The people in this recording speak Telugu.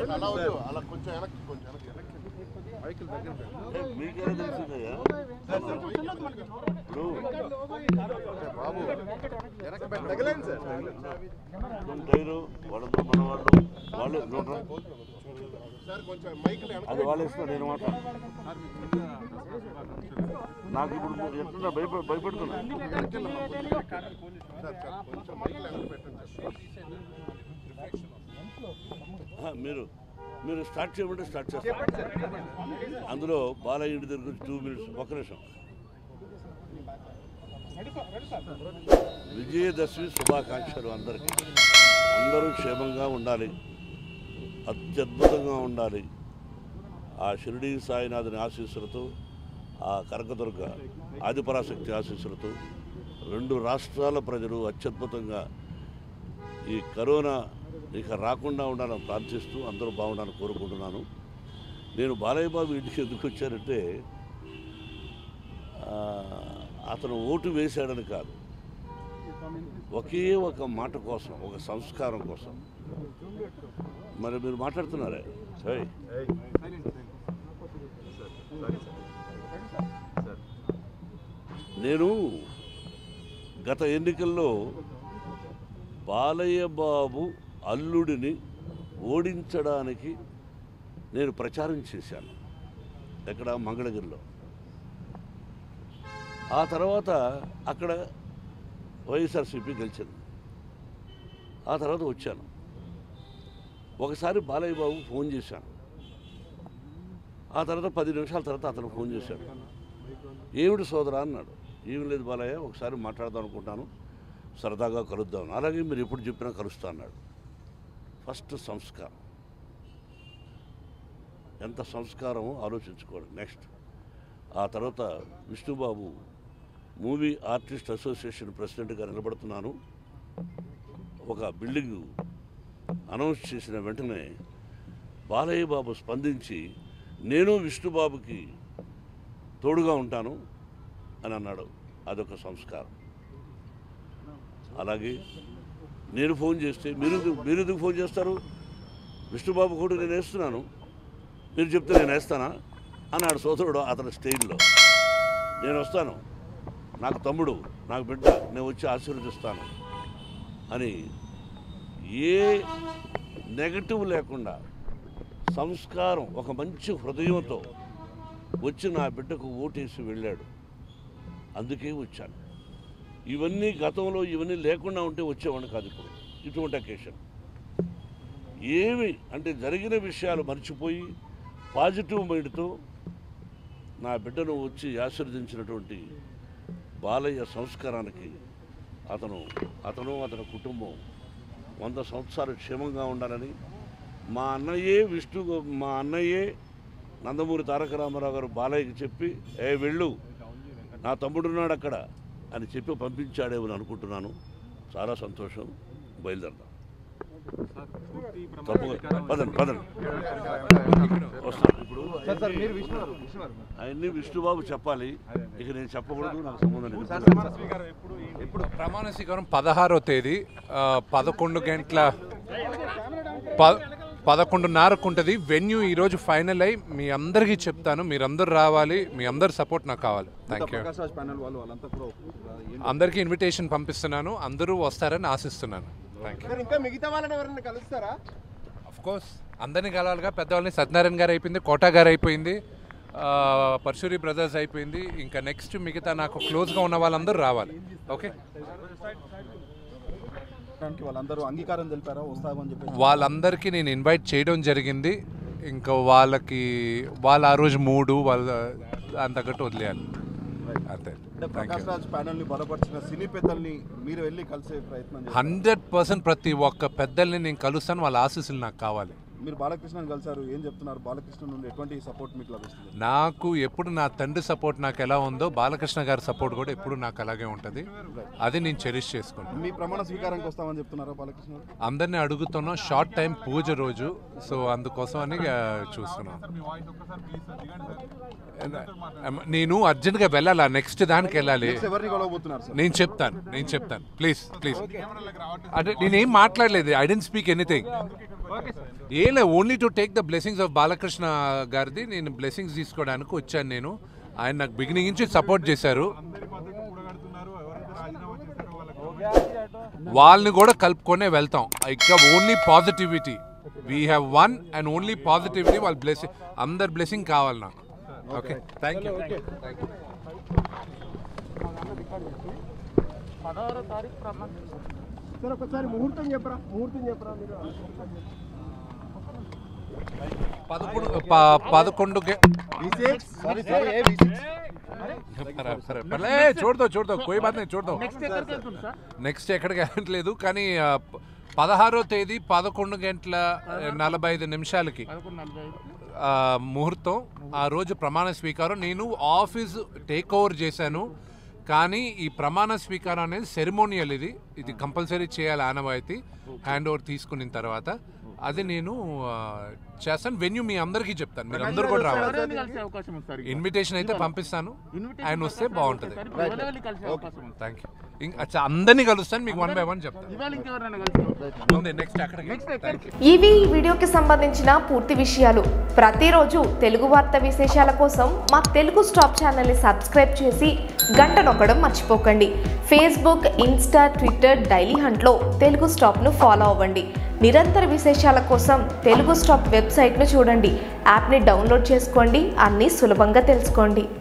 అలా వద్దు అలా కొంచెం వెనక్కి కొంచెం వెనక్కి మీకేనా తెలిసిందయ్యా ఇప్పుడు బాబు వెనక్కి పెట్టండి. టైరు వాళ్ళంతా మన వాళ్ళు వాళ్ళే చూడరా సార్ కొంచెం మైక్ అది వాళ్ళు ఇష్టం నేను మాట నాకు ఇప్పుడు ఎట్లా భయప భయపెడుతున్నా సార్ సార్ కొంచెం మైక్ వెనక్కి పెట్టండి సార్ ఆ, మీరు మీరు స్టార్ట్ చేయమంటే స్టార్ట్ చేస్తారు అందులో బాలయ్య ఇంటి దగ్గర టూ మినిట్స్ ఒక నిమిషం విజయదశమి శుభాకాంక్షలు అందరికీ అందరూ క్షేమంగా ఉండాలి అత్యద్భుతంగా ఉండాలి ఆ షిరిడి సాయినాథుని ఆశీస్సులతో ఆ కనకదుర్గ ఆదిపరాశక్తి ఆశీస్సులతో రెండు రాష్ట్రాల ప్రజలు అత్యద్భుతంగా ఈ కరోనా ఇక రాకుండా ఉండాలని ప్రార్థిస్తూ అందరూ బాగుండాలని కోరుకుంటున్నాను నేను బాలయ్య బాబు ఇంటికి ఎందుకు వచ్చానంటే ఆ, అతను ఓటు వేశాడని కాదు ఒకే ఒక మాట కోసం ఒక సంస్కారం కోసం మరి మీరు మాట్లాడుతున్నారే ఏయ్, నేను గత ఎన్నికల్లో బాలయ్య బాబు అల్లుడిని ఓడించడానికి నేను ప్రచారం చేశాను ఎక్కడ మంగళగిరిలో ఆ తర్వాత అక్కడ వైఎస్ఆర్సీపీ గెలిచింది ఆ తర్వాత వచ్చాను ఒకసారి బాలయ్య బాబు ఫోన్ చేశాను ఆ తర్వాత పది నిమిషాల తర్వాత అతను ఫోన్ చేశాడు ఏమిటి సోదరా అన్నాడు ఏమి లేదు బాలయ్య ఒకసారి మాట్లాడదాం అనుకుంటాను సరదాగా కలుద్దాం అలాగే మీరు ఎప్పుడు చెప్పినా కలుస్తా అన్నాడు ఫస్ట్ సంస్కారం ఎంత సంస్కారమో ఆలోచించుకోండి నెక్స్ట్ ఆ తర్వాత విష్ణుబాబు మూవీ ఆర్టిస్ట్ అసోసియేషన్ ప్రెసిడెంట్గా నిలబడుతున్నాను ఒక బిల్డింగ్ అనౌన్స్ చేసిన వెంటనే బాలయ్య బాబు స్పందించి నేను విష్ణుబాబుకి తోడుగా ఉంటాను అని అన్నాడు అదొక సంస్కారం అలాగే నేను ఫోన్ చేస్తే మీరు ఎందుకు- మీరు ఎందుకు ఫోన్ చేస్తారు విష్ణుబాబు కూడా నేను వేస్తున్నాను మీరు చెప్తే నేను వేస్తానా అన్నాడు సోదరుడు అతని స్టైల్లో నేను వస్తాను నాకు తమ్ముడు నాకు బిడ్డ నేను వచ్చి ఆశీర్వదిస్తాను అని ఏ నెగటివ్ లేకుండా సంస్కారం ఒక మంచి హృదయంతో వచ్చి నా బిడ్డకు ఓటేసి వెళ్ళాడు అందుకే వచ్చాను ఇవన్నీ గతంలో ఇవన్నీ లేకుండా ఉంటే వచ్చేవాడిని కాదు ఇప్పుడు ఇటువంటి అకేషన్ ఏమి అంటే జరిగిన విషయాలు మర్చిపోయి పాజిటివ్ మైండ్తో నా బిడ్డను వచ్చి ఆశీర్వదించినటువంటి బాలయ్య సంస్కారానికి అతను అతను అతని కుటుంబం వంద సంవత్సరాలు క్షేమంగా ఉండాలని మా అన్నయ్యే విష్ణు మా అన్నయ్యే నందమూరి తారక రామారావు గారు బాలయ్యకి చెప్పి ఏ వెళ్ళు నా తమ్ముడున్నాడు అక్కడ అని చెప్పి పంపించాడేమో అని అనుకుంటున్నాను చాలా సంతోషం బయలుదేరదాం తప్పకుండా పదండి పదండి వస్తాను ఇప్పుడు అవన్నీ విష్ణుబాబు చెప్పాలి ఇక నేను చెప్పకూడదు నాకు సంబంధం లేదు ఇప్పుడు ప్రమాణ స్వీకారం పదహారో తేదీ ఆ, పదకొండు గంటల ప పదకొండున్నరకు ఉంటుంది వెన్యూ ఈరోజు ఫైనల్ అయి మీ అందరికీ చెప్తాను మీరందరూ రావాలి మీ అందరు సపోర్ట్ నాకు కావాలి thank you Prakash Raj panel వాళ్ళు వాళ్ళంతా కూడా ఏంటి? అందరికీ ఇన్విటేషన్ పంపిస్తున్నాను అందరూ వస్తారని ఆశిస్తున్నాను థ్యాంక్ యూ ఇంకా మిగతా వాళ్ళని ఎవరైనా కలుస్తారా అఫ్ కోర్స్ అందరినీ కలవాలిగా పెద్దవాళ్ళని సత్యనారాయణ గారు అయిపోయింది కోటా గారు అయిపోయింది ఆ, పర్శూరి బ్రదర్స్ అయిపోయింది ఇంకా నెక్స్ట్ మిగతా నాకు క్లోజ్గా ఉన్న వాళ్ళందరూ రావాలి ఓకే దానికి వాళ్ళందరూ అంగీకారం తెలిపారా వస్తామని చెప్పి వాళ్ళందరికీ నేను ఇన్వైట్ చేయడం జరిగింది ఇంకా వాళ్ళకి వాళ్ళ ఆ రోజు మూడు వాళ్ళ అంతకట్టు వదిలేయాలి అంతే అంటే ప్రకాష్ రాజ్ ప్యానల్ ని బలపరిచిన సినీ పెద్దల్ని మీరు వెళ్ళి కలిసే ప్రయత్నం చేస్తారు హండ్రెడ్ పర్సెంట్ ప్రతి ఒక్క పెద్దల్ని నేను కలుస్తాను వాళ్ళ ఆశీస్సులు నాకు కావాలి మీరు బాలకృష్ణని కలిసారు ఏం చెప్తున్నారు బాలకృష్ణ నుండి ఎటువంటి సపోర్ట్ మీకు లభిస్తుంది నాకు ఎప్పుడు నా తండ్రి సపోర్ట్ నాకు ఎలా ఉందో బాలకృష్ణ గారి సపోర్ట్ కూడా ఎప్పుడు నాకు అలాగే ఉంటుంది అది నేను చెరిష్ చేసుకుంటాను మీ ప్రమాణ స్వీకారానికి వస్తామని చెప్తున్నారా బాలకృష్ణ గారు? అందరినీ అడుగుతున్నాం షార్ట్ టైం పూజ రోజు సో అందుకోసం అని ఆ, చూస్తున్నాం నేను అర్జెంట్గా వెళ్ళాలా నెక్స్ట్ దానికి వెళ్ళాలి నెక్స్ట్ ఎవరిని గొడవబోతున్నారు సార్ నేను చెప్తాను నేను చెప్తాను ప్లీజ్ ప్లీజ్ అంటే నేనేం మాట్లాడలేదు ఐ డెంట్ స్పీక్ ఎనీథింగ్ ఏం లేదు only to take the blessings of Balakrishna గారిది నేను బ్లెస్సింగ్స్ తీసుకోవడానికి వచ్చాను నేను ఆయన నాకు బిగినింగ్ నుంచి సపోర్ట్ చేశారు వాళ్ళని కూడా కలుపుకొనే వెళ్తాం ఇక only positivity we have one and only positivity వాళ్ళ బ్లెస్సింగ్ అందరి బ్లెస్సింగ్ కావాలి నాకు ఓకే థ్యాంక్ యూ సార్ ఒకసారి ముహూర్తం చెప్పరా ముహూర్తం చెప్పరా మీరు పదకొండు ప- పదకొండు గే- సారీ సారీ ఏ పర్లే, పర్లే, పర్లే, छोड़ दो छोड़ दो कोई बात नहीं छोड़ दो నెక్స్ట్ ఎక్కడికి వెళ్ళట్లేదు కానీ ఆ, ప- పదహారో తేదీ పదకొండు గంటల నలభై ఐదు నిమిషాలకి ఆ, ముహూర్తం ఆ రోజు ప్రమాణ స్వీకారం నేను ఆఫీస్ టేక్ ఓవర్ చేశాను కానీ ఈ ప్రమాణ స్వీకారం అనేది సెరిమోనియల్ ఇది ఇది కంపల్సరీ చేయాలి ఆనవాయితీ హ్యాండ్ ఓవర్ తీసుకున్న తర్వాత అది నేను ఆ, చేస్తాను వెన్యూ మీ అందరికీ చెప్తాను మీరు అందరూ కూడా రావాలి ఎవరెవరిని కలిసే అవకాశం ఉంది సార్ ఇన్విటేషన్ అయితే పంపిస్తాను Invitation ఆయన వస్తే పంపిస్తారు, బాగుంటుంది సార్. ఇప్పుడు ఎవరెవరిని కలిసే అవకాశం ఉంది థ్యాంక్ యూ అచ్చా అందరినీ కలుస్తాను మీకు వన్ బై వన్ చెప్తాను ఇవాళ ఇంకెవరైనా కలిసి ముందే నెక్స్ట్ అక్కడికి థ్యాంక్ యూ ఇవి ఈ వీడియోకి సంబంధించిన పూర్తి విషయాలు ప్రతిరోజు తెలుగు వార్త విశేషాల కోసం మా తెలుగు స్టాప్ ఛానల్ని సబ్స్క్రైబ్ చేసి గంట నొక్కడం మర్చిపోకండి ఫేస్బుక్ ఇన్స్టా ట్విట్టర్ డైలీ హంట్లో తెలుగు స్టాప్ను ఫాలో అవ్వండి నిరంతర విశేషాల కోసం తెలుగు స్టాప్ వెబ్సైట్ను చూడండి యాప్ని డౌన్లోడ్ చేసుకోండి అన్నీ సులభంగా తెలుసుకోండి